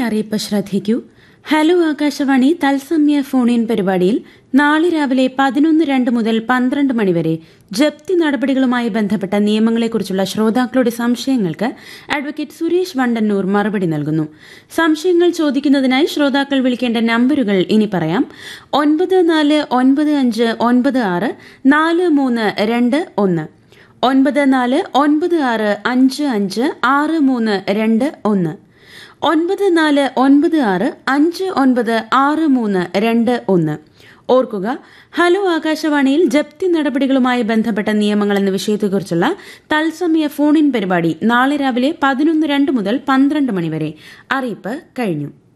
അറിയിപ്പ് ശ്രദ്ധിക്കൂ ഹലോ ആകാശവാണി തത്സമയ ഫോൺ ഇൻ പരിപാടിയിൽ നാളെ രാവിലെ പതിനൊന്ന് രണ്ട് മുതൽ പന്ത്രണ്ട് മണിവരെ ജപ്തി നടപടികളുമായി ബന്ധപ്പെട്ട നിയമങ്ങളെക്കുറിച്ചുള്ള ശ്രോതാക്കളുടെ സംശയങ്ങൾക്ക് അഡ്വക്കേറ്റ് സുരേഷ് വണ്ടന്നൂർ മറുപടി നൽകുന്നു സംശയങ്ങൾ ചോദിക്കുന്നതിനായി ശ്രോതാക്കൾ വിളിക്കേണ്ട നമ്പറുകൾ ഇനി പറയാം ഒൻപത് നാല് ഒൻപത് അഞ്ച് ഒൻപത് ആറ് നാല് മൂന്ന് രണ്ട് ഒന്ന് ഒൻപത് നാല് ഒൻപത് ആറ് അഞ്ച് അഞ്ച് ആറ് മൂന്ന് രണ്ട് ഒന്ന് ഒൻപത് നാല് ഒൻപത് ആറ് അഞ്ച് ഒൻപത് ആറ് മൂന്ന് രണ്ട് ഒന്ന് ഓർക്കുക ഹലോ ആകാശവാണിയിൽ ജപ്തി നടപടികളുമായി ബന്ധപ്പെട്ട നിയമങ്ങൾ എന്ന വിഷയത്തെക്കുറിച്ചുള്ള തത്സമയ ഫോൺ ഇൻ പരിപാടി നാളെ രാവിലെ പതിനൊന്ന് രണ്ട് മുതൽ പന്ത്രണ്ട് മണിവരെ അറിയിപ്പ് കഴിഞ്ഞു